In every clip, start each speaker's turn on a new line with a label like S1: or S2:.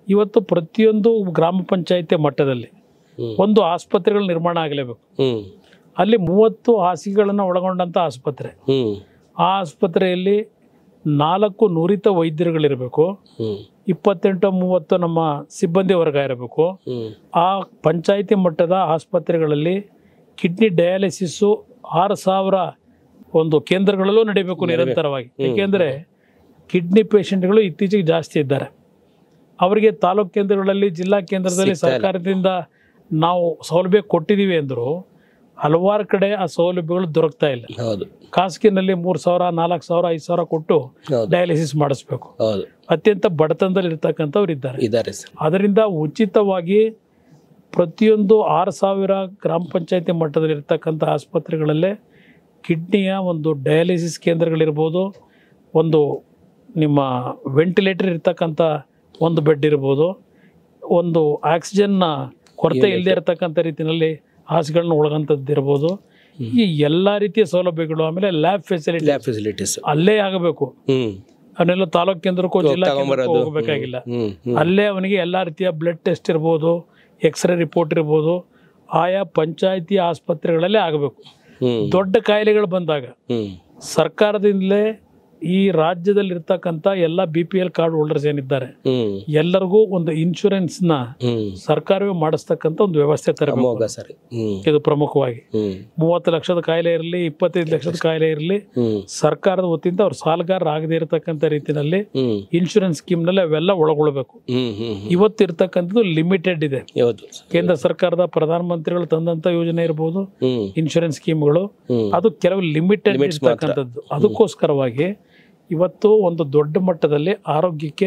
S1: ಇವತ್ತು ಪ್ರತಿಯೊಂದು ಗ್ರಾಮ ಪಂಚಾಯಿತಿ ಮಟ್ಟದಲ್ಲಿ
S2: ಹ್ಮ್.
S1: ಒಂದು ಆಸ್ಪತ್ರೆಗಳ ನಿರ್ಮಾಣ ಆಗಲೇಬೇಕು
S2: ಹ್ಮ್
S1: ಅಲ್ಲಿ ಮೂವತ್ತು ಹಾಸಿಗೆಗಳನ್ನು ಒಳಗೊಂಡಂಥ ಆಸ್ಪತ್ರೆ
S2: ಹ್ಮ್
S1: ಆ ಆಸ್ಪತ್ರೆಯಲ್ಲಿ ನಾಲ್ಕು ನುರಿತ ವೈದ್ಯರುಗಳಿರಬೇಕು
S2: ಹ್ಮ್
S1: ಇಪ್ಪತ್ತೆಂಟು ಮೂವತ್ತು ನಮ್ಮ ಸಿಬ್ಬಂದಿ ವರ್ಗ ಇರಬೇಕು
S2: ಹ್ಮ್
S1: ಆ ಪಂಚಾಯಿತಿ ಮಟ್ಟದ ಆಸ್ಪತ್ರೆಗಳಲ್ಲಿ ಕಿಡ್ನಿ ಡಯಾಲಿಸಿಸ್ಸು ಆರು ಸಾವಿರ ಒಂದು ಕೇಂದ್ರಗಳಲ್ಲೂ ನಡೀಬೇಕು ನಿರಂತರವಾಗಿ ಏಕೆಂದರೆ ಕಿಡ್ನಿ ಪೇಷಂಟ್ಗಳು ಇತ್ತೀಚೆಗೆ ಜಾಸ್ತಿ ಇದ್ದಾರೆ ಅವರಿಗೆ ತಾಲೂಕು ಕೇಂದ್ರಗಳಲ್ಲಿ ಜಿಲ್ಲಾ ಕೇಂದ್ರದಲ್ಲಿ ಸರ್ಕಾರದಿಂದ ನಾವು ಸೌಲಭ್ಯ ಕೊಟ್ಟಿದ್ದೀವಿ ಅಂದರು ಹಲವಾರು ಕಡೆ ಆ ಸೌಲಭ್ಯಗಳು ದೊರಕ್ತಾ ಇಲ್ಲ
S2: ಹೌದು
S1: ಖಾಸಗಿನಲ್ಲಿ ಮೂರು ಸಾವಿರ ನಾಲ್ಕು ಸಾವಿರ ಐದು ಸಾವಿರ ಕೊಟ್ಟು
S2: ಹೌದು
S1: ಡಯಾಲಿಸಿಸ್ ಮಾಡಿಸ್ಬೇಕು
S2: ಹೌದು
S1: ಅತ್ಯಂತ ಬಡತನದಲ್ಲಿ ಇರ್ತಕ್ಕಂಥವ್ರು ಇದ್ದಾರೆ
S2: ಇದ್ದಾರೆ ಸರ್
S1: ಅದರಿಂದ ಉಚಿತವಾಗಿ ಪ್ರತಿಯೊಂದು ಆರು ಸಾವಿರ ಗ್ರಾಮ ಪಂಚಾಯತಿ ಮಟ್ಟದಲ್ಲಿ ಇರ್ತಕ್ಕಂಥ ಆಸ್ಪತ್ರೆಗಳಲ್ಲೇ ಕಿಡ್ನಿಯ ಒಂದು ಡಯಾಲಿಸಿಸ್ ಕೇಂದ್ರಗಳಿರ್ಬೋದು ಒಂದು ನಿಮ್ಮ ವೆಂಟಿಲೇಟರ್ ಇರ್ತಕ್ಕಂಥ ಒಂದು ಬೆಡ್ ಇರ್ಬೋದು ಒಂದು ಆಕ್ಸಿಜನ್ನ ಕೊರತೆ ಇಲ್ಲದೆ ಇರತಕ್ಕಂಥ ರೀತಿಯಲ್ಲಿ ಹಾಸಿಗೆಗಳನ್ನ ಒಳಗಂಥದ್ದು ಇರ್ಬೋದು ಈ ಎಲ್ಲ ರೀತಿಯ ಸೌಲಭ್ಯಗಳು ಆಮೇಲೆ ಲ್ಯಾಬ್ ಫೆಸಿಲಿಟಿ
S2: ಲ್ಯಾಬ್ ಫೆಸಿಲಿಟೀಸ್
S1: ಅಲ್ಲೇ ಆಗಬೇಕು
S2: ಹ್ಮ್
S1: ಅವನ್ನೆಲ್ಲ ತಾಲೂಕು ಕೇಂದ್ರಕ್ಕೂ ಜಿಲ್ಲಾ ಕೇಂದ್ರಕ್ಕೂ
S2: ತಗೊಂಬರೋದು.
S1: ಹೋಗಬೇಕಾಗಿಲ್ಲ
S2: ಹ್ಮ್ ಹ್ಮ್
S1: ಅಲ್ಲೇ ಅವನಿಗೆ ಎಲ್ಲ ರೀತಿಯ ಬ್ಲಡ್ ಟೆಸ್ಟ್ ಇರ್ಬೋದು ಎಕ್ಸ್ರೇ ರಿಪೋರ್ಟ್ ಇರ್ಬೋದು ಆಯಾ ಪಂಚಾಯಿತಿ ಆಸ್ಪತ್ರೆಗಳಲ್ಲೇ ಆಗಬೇಕು
S2: ಹ್ಮ್
S1: ದೊಡ್ಡ ಕಾಯಿಲೆಗಳು ಬಂದಾಗ
S2: ಹ್ಮ್
S1: ಸರ್ಕಾರದಿಂದಲೇ ಈ ರಾಜ್ಯದಲ್ಲಿ ಇರ್ತಕ್ಕಂಥ ಎಲ್ಲ B P L card holders ಏನಿದ್ದಾರೆ
S2: ಹ್ಮ್
S1: ಎಲ್ಲರಿಗೂ ಒಂದು ಇನ್ಶೂರೆನ್ಸ್ನ
S2: ಹ್ಮ್
S1: ಸರ್ಕಾರವೇ ಮಾಡಿಸ್ತಕ್ಕಂಥ ಒಂದು ವ್ಯವಸ್ಥೆ ತರಬೇಕು
S2: ಅಮೋಘ ಸರಿ ಹ್ಮ್
S1: ಇದು ಪ್ರಮುಖವಾಗಿ
S2: ಹ್ಮ್
S1: ಮೂವತ್ತು ಲಕ್ಷದ ಕಾಯಿಲೆ ಇರಲಿ ಇಪ್ಪತ್ತೈದು ಲಕ್ಷದ ಕಾಯಿಲೆ ಇರಲಿ
S2: ಹ್ಮ್
S1: ಸರ್ಕಾರದ ವತಿಯಿಂದ ಅವ್ರು ಸಾಲಗಾರ ಆಗದೆ ಇರತಕ್ಕಂಥ ರೀತಿಯಲ್ಲಿ
S2: ಹ್ಮ್
S1: ಇನ್ಶೂರೆನ್ಸ್ ಸ್ಕೀಮ್ನಲ್ಲಿ ಅವೆಲ್ಲ ಒಳಗೊಳ್ಬೇಕು
S2: ಹ್ಮ್ ಹ್ಮ್ ಹ್ಮ್
S1: ಇವತ್ತು ಇರ್ತಕ್ಕಂಥದ್ದು ಲಿಮಿಟೆಡ್ ಇದೆ
S2: ಹೌದು
S1: ಕೇಂದ್ರ ಸರ್ಕಾರದ ಪ್ರಧಾನಮಂತ್ರಿಗಳು ತಂದಂತ ಯೋಜನೆ ಇರ್ಬೋದು
S2: ಹ್ಮ್
S1: ಇನ್ಶೂರೆನ್ಸ್ ಸ್ಕೀಮ್ಗಳು
S2: ಹ್ಮ್
S1: ಅದು ಕೆಲವು ಲಿಮಿಟೆಡ್ ಇರ್ತಕ್ಕಂಥದ್ದು ಅದಕ್ಕೋಸ್ಕರವಾಗಿ ಇವತ್ತು ಒಂದು ದೊಡ್ಡ ಮಟ್ಟದಲ್ಲಿ ಆರೋಗ್ಯಕ್ಕೆ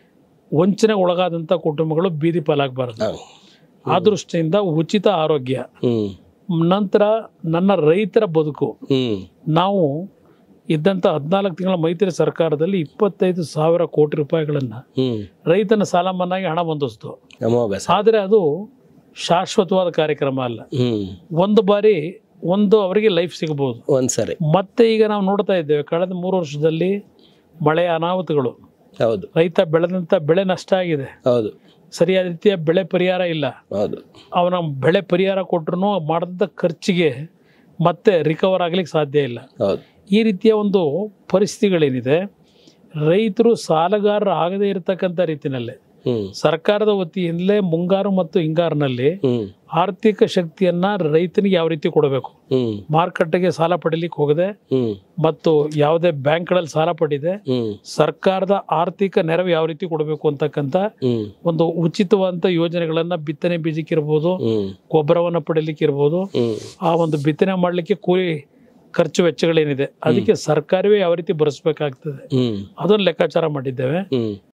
S1: ವಂಚನೆ ಒಳಗಾದಂಥ ಕುಟುಂಬಗಳು ಬೀದಿ ಪಾಲಾಗಬಾರದು
S2: ಹಾ.
S1: ಆ ದೃಷ್ಟಿಯಿಂದ ಉಚಿತ ಆರೋಗ್ಯ
S2: ಹ್ಮ್
S1: ನಂತರ ನನ್ನ ರೈತರ ಬದುಕು
S2: ಹ್ಮ್
S1: ನಾವು ಇದ್ದಂಥ ಹದಿನಾಲ್ಕು ತಿಂಗಳ ಮೈತ್ರಿ ಸರ್ಕಾರದಲ್ಲಿ ಇಪ್ಪತ್ತೈದು ಸಾವಿರ ಕೋಟಿ ರೂಪಾಯಿಗಳನ್ನು
S2: ಹ್ಮ್
S1: ರೈತನ ಸಾಲ ಮನ್ನಾಗಿ ಹಣ ಬಂದಿಸ್ತು
S2: ಅಮೋಘ ಸರ್
S1: ಆದರೆ ಅದು ಶಾಶ್ವತವಾದ ಕಾರ್ಯಕ್ರಮ ಅಲ್ಲ
S2: ಹ್ಮ್
S1: ಒಂದು ಬಾರಿ ಒಂದು ಅವರಿಗೆ ಲೈಫ್ ಸಿಗಬಹುದು
S2: ಒಂದ್ ಸರಿ
S1: ಮತ್ತೆ ಈಗ ನಾವು ನೋಡ್ತಾ ಇದ್ದೇವೆ ಕಳೆದ ಮೂರು ವರ್ಷದಲ್ಲಿ ಮಳೆಯ ಅನಾಹುತಗಳು
S2: ಹೌದು
S1: ರೈತ ಬೆಳೆದಂಥ ಬೆಳೆ ನಷ್ಟ ಆಗಿದೆ
S2: ಹೌದು
S1: ಸರಿಯಾದ ರೀತಿಯ ಬೆಳೆ ಪರಿಹಾರ ಇಲ್ಲ
S2: ಹೌದು
S1: ಅವನ ಬೆಳೆ ಪರಿಹಾರ ಕೊಟ್ಟರು ಮಾಡಿದ ಖರ್ಚಿಗೆ ಮತ್ತೆ ರಿಕವರ್ ಆಗ್ಲಿಕ್ಕೆ ಸಾಧ್ಯ ಇಲ್ಲ
S2: ಹೌದು
S1: ಈ ರೀತಿಯ ಒಂದು ಪರಿಸ್ಥಿತಿಗಳೇನಿದೆ ರೈತರು ಸಾಲಗಾರರು ಆಗದೇ ಇರತಕ್ಕಂಥ ರೀತಿಯಲ್ಲಿ
S2: ಹ್ಮ್
S1: ಸರ್ಕಾರದ ವತಿಯಿಂದಲೇ ಮುಂಗಾರು ಮತ್ತು ಹಿಂಗಾರಿನಲ್ಲಿ
S2: ಹ್ಮ್
S1: ಆರ್ಥಿಕ ಶಕ್ತಿಯನ್ನ ರೈತನಿಗೆ ಯಾವ ರೀತಿ ಕೊಡಬೇಕು
S2: ಹ್ಮ್
S1: ಮಾರುಕಟ್ಟೆಗೆ ಸಾಲ ಪಡಿಲಿಕ್ಕೆ ಹೋಗದೆ
S2: ಹ್ಮ್
S1: ಮತ್ತು ಯಾವುದೇ ಬ್ಯಾಂಕ್ಗಳಲ್ಲಿ ಸಾಲ ಪಡಿದೆ
S2: ಹ್ಮ್
S1: ಸರ್ಕಾರದ ಆರ್ಥಿಕ ನೆರವು ಯಾವ ರೀತಿ ಕೊಡಬೇಕು ಅಂತಕ್ಕಂಥ
S2: ಹ್ಮ್
S1: ಒಂದು ಉಚಿತವಾದಂಥ ಯೋಜನೆಗಳನ್ನ ಬಿತ್ತನೆ ಬೀಜಕ್ಕಿರ್ಬೋದು
S2: ಹ್ಮ್
S1: ಗೊಬ್ಬರವನ್ನು ಪಡಿಲಿಕ್ಕೆ ಇರ್ಬೋದು
S2: ಹ್ಮ್
S1: ಆ ಒಂದು ಬಿತ್ತನೆ ಮಾಡಲಿಕ್ಕೆ ಕೂಲಿ ಖರ್ಚು ವೆಚ್ಚಗಳೇನಿದೆ ಅದಕ್ಕೆ ಸರ್ಕಾರವೇ ಯಾವ ರೀತಿ ಭರಿಸ್ಬೇಕಾಗ್ತದೆ
S2: ಹ್ಮ್
S1: ಅದನ್ನು ಲೆಕ್ಕಾಚಾರ ಮಾಡಿದ್ದೇವೆ
S2: ಹ್ಮ್